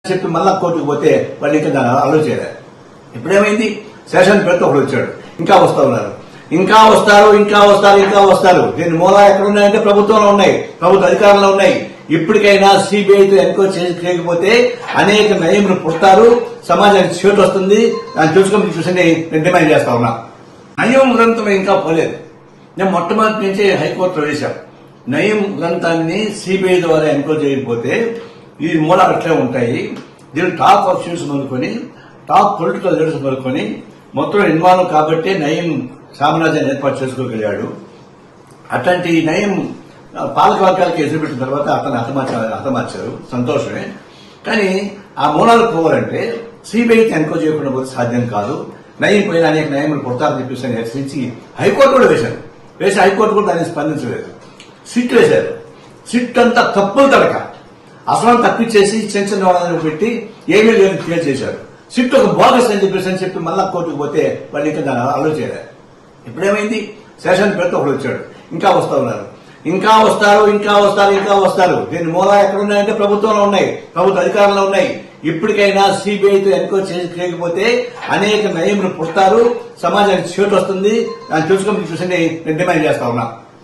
చెప్పి మళ్ళా కోర్టుకు పోతే వాళ్ళు ఇంకా దాన్ని అలో చేయలేదు ఇప్పుడేమైంది సెషన్ పెడితే ఒకడు వచ్చాడు ఇంకా వస్తా ఉన్నారు ఇంకా వస్తారు ఇంకా వస్తారు ఇంకా వస్తారు దీని మూల ఎక్కడ ఉన్నాయంటే ప్రభుత్వంలో ఉన్నాయి ప్రభుత్వ అధికారంలో ఉన్నాయి ఇప్పటికైనా సిబిఐతో ఎంక్వైరీ చేసి చేయకపోతే అనేక నయములు పుడతారు సమాజానికి చేటు వస్తుంది దాన్ని తెలుసుకొని చూసి నేను డిమాండ్ చేస్తా ఉన్నా నయం గ్రంథం ఇంకా పోలేదు నేను మొట్టమొదటి నుంచి హైకోర్టులో వేశాం నయం గ్రంథాన్ని సిబిఐ ద్వారా ఎంక్వైరీ చేయకపోతే ఈ మూలాలు అట్లే ఉంటాయి దీని టాప్ ఆప్షన్స్ మొదలుకొని టాప్ పొలిటికల్ లీడర్స్ మొదలుకొని మొత్తం ఇన్వాల్వ్ కాబట్టి నయం సామ్రాజ్యాన్ని ఏర్పాటు చేసుకోగలిగాడు అట్లాంటి నయం ఆ, పాలక వర్గాలకు ఎదురు పెట్టిన తర్వాత అతను హతమార్చారు హతమార్చారు సంతోషమే కానీ ఆ మూలాలు పోవాలంటే సిబిఐకి ఎన్క్వైరీ చేయకుండా పోతే సాధ్యం కాదు నయం పోయిన అనేక నయములు పుడతారని చెప్పేసి అని హెచ్చరించి హైకోర్టు కూడా వేశారు వేసి హైకోర్టు కూడా దాన్ని స్పందించలేదు సిట్ వేశారు సిట్ అంతా తప్పులు తడక అసలు తప్పించేసి చిన్న చిన్న వాళ్ళని పెట్టి ఏమీ లేని క్లియర్ చేశారు సిట్ ఒక బోగస్ అని చెప్పేసి అని చెప్పి మళ్ళా కోర్టుకు పోతే వాళ్ళు ఇంకా దాన్ని అలో చేయలేదు ఇప్పుడేమైంది సెషన్ పెడితే ఒకడు వచ్చాడు ఇంకా వస్తా ఉన్నారు ఇంకా వస్తారు ఇంకా వస్తారు ఇంకా వస్తారు దీని మూల ఎక్కడ ఉన్నాయంటే ప్రభుత్వంలో ఉన్నాయి ప్రభుత్వ అధికారంలో ఉన్నాయి ఇప్పటికైనా సిబిఐతో ఎంక్వైరీ చేసి చేయకపోతే అనేక నయములు పుడతారు సమాజానికి చేటు వస్తుంది దాన్ని తెలుసుకొని చూసి నేను డిమాండ్ చేస్తా ఉన్నా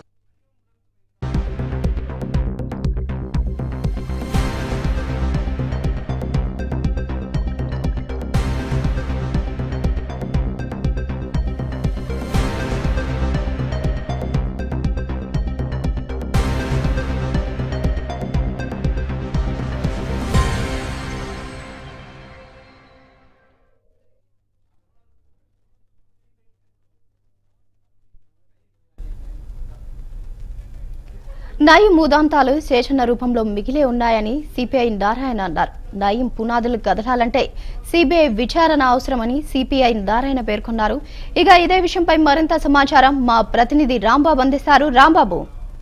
నయీం మూదాంతాలు శేషన్న రూపంలో మిగిలే ఉన్నాయని సిపిఐ నారాయణ అన్నారు నయీం పునాదులు కదలాలంటే సిబిఐ విచారణ అవసరమని సిపిఐ నారాయణ పేర్కొన్నారు ఇక ఇదే విషయంపై మరింత సమాచారం మా ప్రతినిధి రాంబాబు అందిస్తారు రాంబాబు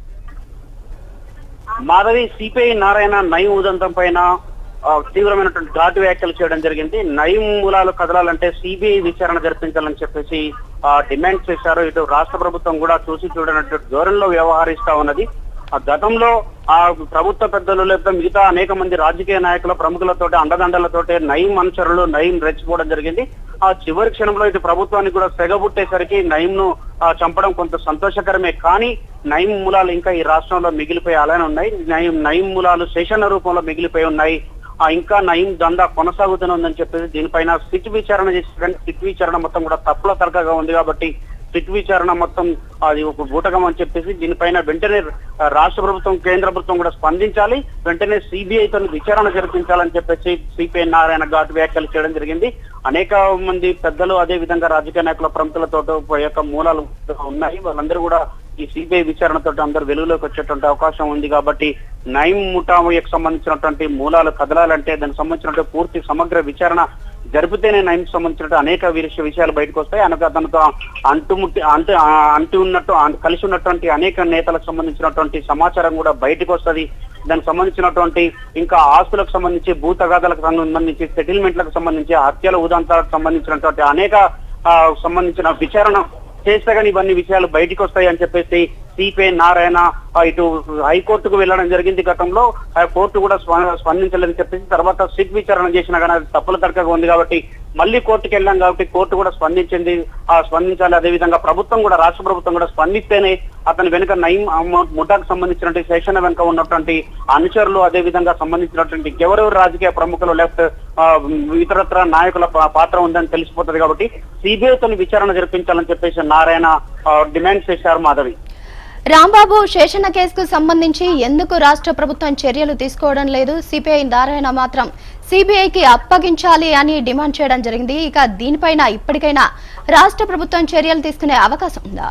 మాధవి సిపిఐ నారాయణ నయం ఉదంతం పైన ఆ, తీవ్రమైనటువంటి ఘాటు వ్యాఖ్యలు చేయడం జరిగింది నయం మూలాలు కదలాలంటే సిబిఐ విచారణ జరిపించాలని చెప్పేసి ఆ, డిమాండ్ చేశారు ఇటు రాష్ట్ర ప్రభుత్వం కూడా చూసి చూడనట్టు ధోరణిలో వ్యవహరిస్తా ఉన్నది ఆ గతంలో ఆ ప్రభుత్వ పెద్దలు లేకపోతే మిగతా అనేక మంది రాజకీయ నాయకుల ప్రముఖులతోటి అండదండలతోటి నయం అనుచరులు నయం రెచ్చిపోవడం జరిగింది ఆ చివరి క్షణంలో ఇటు ప్రభుత్వానికి కూడా సెగబుట్టేసరికి నయం ను చంపడం కొంత సంతోషకరమే కానీ నయం మూలాలు ఇంకా ఈ రాష్ట్రంలో మిగిలిపోయి అలానే ఉన్నాయి నయం నయం మూలాలు శేషణ రూపంలో మిగిలిపోయి ఉన్నాయి ఆ ఇంకా నయం దందా కొనసాగుతూనే ఉందని చెప్పేసి దీనిపైన సిట్ విచారణ చేసి కానీ సిట్ విచారణ మొత్తం కూడా తప్పుల తరగగా ఉంది కాబట్టి సిట్ విచారణ మొత్తం అది ఒక బూటకం అని చెప్పేసి దీనిపైన వెంటనే ఆ, రాష్ట్ర ప్రభుత్వం కేంద్ర ప్రభుత్వం కూడా స్పందించాలి వెంటనే సిబిఐ తో విచారణ జరిపించాలని చెప్పేసి సిపిఐ నారాయణ ఘాట్ వ్యాఖ్యలు చేయడం జరిగింది అనేక మంది పెద్దలు అదే విధంగా రాజకీయ నాయకుల ప్రముఖులతో యొక్క మూలాలు ఉన్నాయి వాళ్ళందరూ కూడా ఈ సిబిఐ విచారణతో అందరూ వెలుగులోకి వచ్చేటువంటి అవకాశం ఉంది కాబట్టి నైమ్ ముఠాకి సంబంధించినటువంటి మూలాలు కదలాలంటే దానికి సంబంధించినటువంటి పూర్తి సమగ్ర విచారణ జరిపితేనే నైమ్ సంబంధించిన అనేక విష- విషయాలు బయటకు వస్తాయి అనగా తనతో అంటుముట్టి అంటు ఆ, అంటు ఉన్నట్టు ఆ, కలిసి ఉన్నటువంటి అనేక నేతలకు సంబంధించినటువంటి సమాచారం కూడా బయటకు వస్తది దానికి సంబంధించినటువంటి ఇంకా ఆస్తులకు సంబంధించి భూ తగాదాలకు సంబంధించి సెటిల్మెంట్లకు సంబంధించి హత్యల ఉదంతాలకు సంబంధించినటువంటి అనేక ఆ, సంబంధించిన విచారణ చేస్తే కానీ ఇవన్నీ విషయాలు బయటికి వస్తాయి అని చెప్పేసి సిపిఐ నారాయణ ఆ, ఇటు హైకోర్టుకు వెళ్ళడం జరిగింది గతంలో ఆ కోర్టు కూడా స్ప- స్పందించలేదని చెప్పేసి తర్వాత సిట్ విచారణ చేసినా కానీ అది తప్పుల తరగగా ఉంది కాబట్టి మళ్ళీ కోర్టుకు వెళ్ళాం కాబట్టి కోర్టు కూడా స్పందించింది ఆ స్పందించాలి అదే విధంగా ప్రభుత్వం కూడా రాష్ట్ర ప్రభుత్వం కూడా స్పందిస్తేనే అతని వెనుక నయం ముఠాకు సంబంధించినటువంటి శేషణ వెనుక ఉన్నటువంటి అనుచరులు అదే విధంగా సంబంధించినటువంటి ఎవరెవరు రాజకీయ ప్రముఖులు లేకపోతే ఆ, ఇతరత్ర నాయకుల పా- పాత్ర ఉందని తెలిసిపోతుంది కాబట్టి సిబిఐతో విచారణ జరిపించాలని చెప్పేసి నారాయణ ఆ, డిమాండ్ చేశారు మాధవి రాంబాబు శేషన్న కేసుకు సంబంధించి ఎందుకు రాష్ట్ర ప్రభుత్వం చర్యలు తీసుకోవడం లేదు సిపిఐ నారాయణ మాత్రం సిబిఐకి అప్పగించాలి అని డిమాండ్ చేయడం జరిగింది ఇక దీనిపైన ఇప్పటికైనా రాష్ట్ర ప్రభుత్వం చర్యలు తీసుకునే అవకాశం ఉందా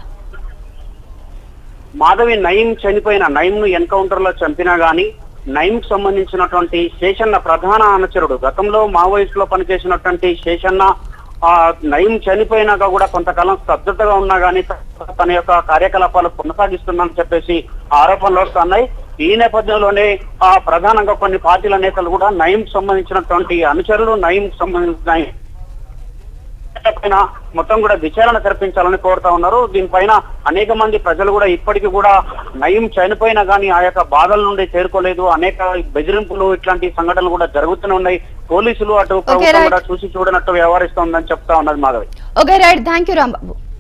మాధవి నయం చనిపోయిన నయం ను ఎన్కౌంటర్ లో చంపినా గాని నయం కు సంబంధించినటువంటి శేషన్న ప్రధాన అనుచరుడు గతంలో మావోయిస్ట్ లో పనిచేసినటువంటి శేషన్న ఆ నయం చనిపోయినాక కూడా కొంతకాలం స్తబ్దతగా ఉన్నా గానీ తన యొక్క కార్యకలాపాలు కొనసాగిస్తుందని చెప్పేసి ఆరోపణలు వస్తున్నాయి ఈ నేపథ్యంలోనే ఆ ప్రధానంగా కొన్ని పార్టీల నేతలు కూడా నయం సంబంధించినటువంటి అనుచరులు నయం సంబంధించిన పైన మొత్తం కూడా విచారణ జరిపించాలని కోరుతా ఉన్నారు దీనిపైన అనేక మంది ప్రజలు కూడా ఇప్పటికీ కూడా నయం చనిపోయినా కానీ ఆ యొక్క బాధల నుండి చేరుకోలేదు అనేక బెదిరింపులు ఇట్లాంటి సంఘటనలు కూడా జరుగుతూనే ఉన్నాయి పోలీసులు అటు ప్రభుత్వం right. కూడా చూసి చూడనట్టు వ్యవహరిస్తోందని చెప్తా ఉన్నది Madhavi okay right thank you Rambabu